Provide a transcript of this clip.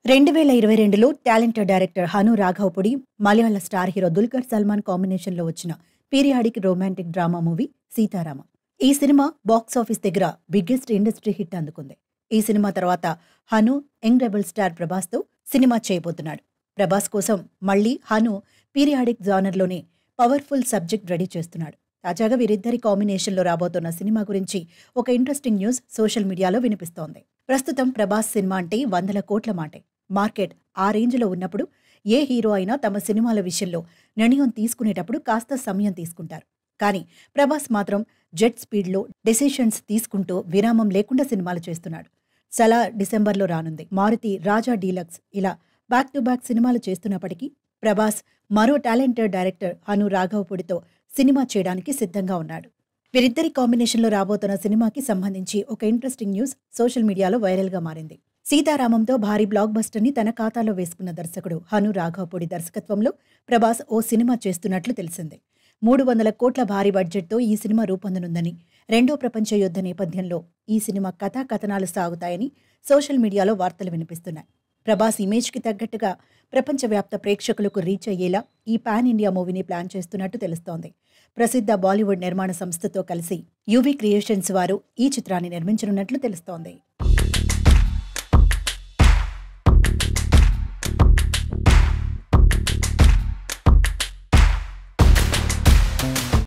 రెండు వేల ఇరవై రెండులో టాలెంటెడ్ డైరెక్టర్ హను రాఘవపుడి మలయాళ స్టార్ హీరో దుల్కర్ సల్మాన్ కాంబినేషన్లో వచ్చిన periodic romantic drama movie Sitarama ఈ సినిమా బాక్స్ ఆఫీస్ దగ్గర బిగ్గెస్ట్ ఇండస్ట్రీ హిట్ అందుకుంది ఈ సినిమా తర్వాత హను యంగ్ రెబల్ స్టార్ ప్రభాస్తో సినిమా చేయబోతున్నాడు ప్రభాస్ కోసం మళ్ళీ హను పీరియాడిక్ జానర్లోనే పవర్ఫుల్ సబ్జెక్ట్ రెడీ చేస్తున్నాడు తాజాగా వీరిద్దరి కాంబినేషన్లో రాబోతున్న సినిమా గురించి ఒక ఇంట్రెస్టింగ్ న్యూస్ సోషల్ మీడియాలో వినిపిస్తోంది ప్రస్తుతం ప్రభాస్ సినిమా అంటే వందల కోట్ల మాటే మార్కెట్ ఆ రేంజ్లో ఉన్నప్పుడు ఏ హీరో అయినా తమ సినిమాల విషయంలో నిర్ణయం తీసుకునేటప్పుడు కాస్త సమయం తీసుకుంటారు కానీ ప్రభాస్ మాత్రం జెట్ స్పీడ్లో డెసిషన్స్ తీసుకుంటూ విరామం లేకుండా సినిమాలు చేస్తున్నాడు సలా డిసెంబర్లో రానుంది మారుతి రాజా డీలక్స్ ఇలా బ్యాక్ టు బ్యాక్ సినిమాలు చేస్తున్నప్పటికీ ప్రభాస్ మరో టాలెంటెడ్ డైరెక్టర్ హను రాఘవపుడితో సినిమా చేయడానికి సిద్ధంగా ఉన్నాడు వీరిద్దరి కాంబినేషన్లో రాబోతున్న సినిమాకి సంబంధించి ఒక ఇంట్రెస్టింగ్ న్యూస్ సోషల్ మీడియాలో వైరల్గా మారింది సీతారామంతో భారీ బ్లాక్ బస్టర్ని తన ఖాతాలో వేసుకున్న దర్శకుడు హను రాఘవపుడి దర్శకత్వంలో ప్రభాస్ ఓ సినిమా చేస్తున్నట్లు తెలిసింది మూడు వందల కోట్ల భారీ బడ్జెట్తో ఈ సినిమా రూపొందనుందని రెండో ప్రపంచ యుద్ధ నేపథ్యంలో ఈ సినిమా కథా కథనాలు సాగుతాయని సోషల్ మీడియాలో వార్తలు వినిపిస్తున్నాయి ప్రభాస్ ఇమేజ్కి తగ్గట్టుగా ప్రపంచవ్యాప్త ప్రేక్షకులకు రీచ్ అయ్యేలా ఈ పాన్ ఇండియా మూవీని ప్లాన్ చేస్తున్నట్టు తెలుస్తోంది ప్రసిద్ధ బాలీవుడ్ నిర్మాణ సంస్థతో కలిసి యూవీ క్రియేషన్స్ వారు ఈ చిత్రాన్ని నిర్మించనున్నట్లు తెలుస్తోంది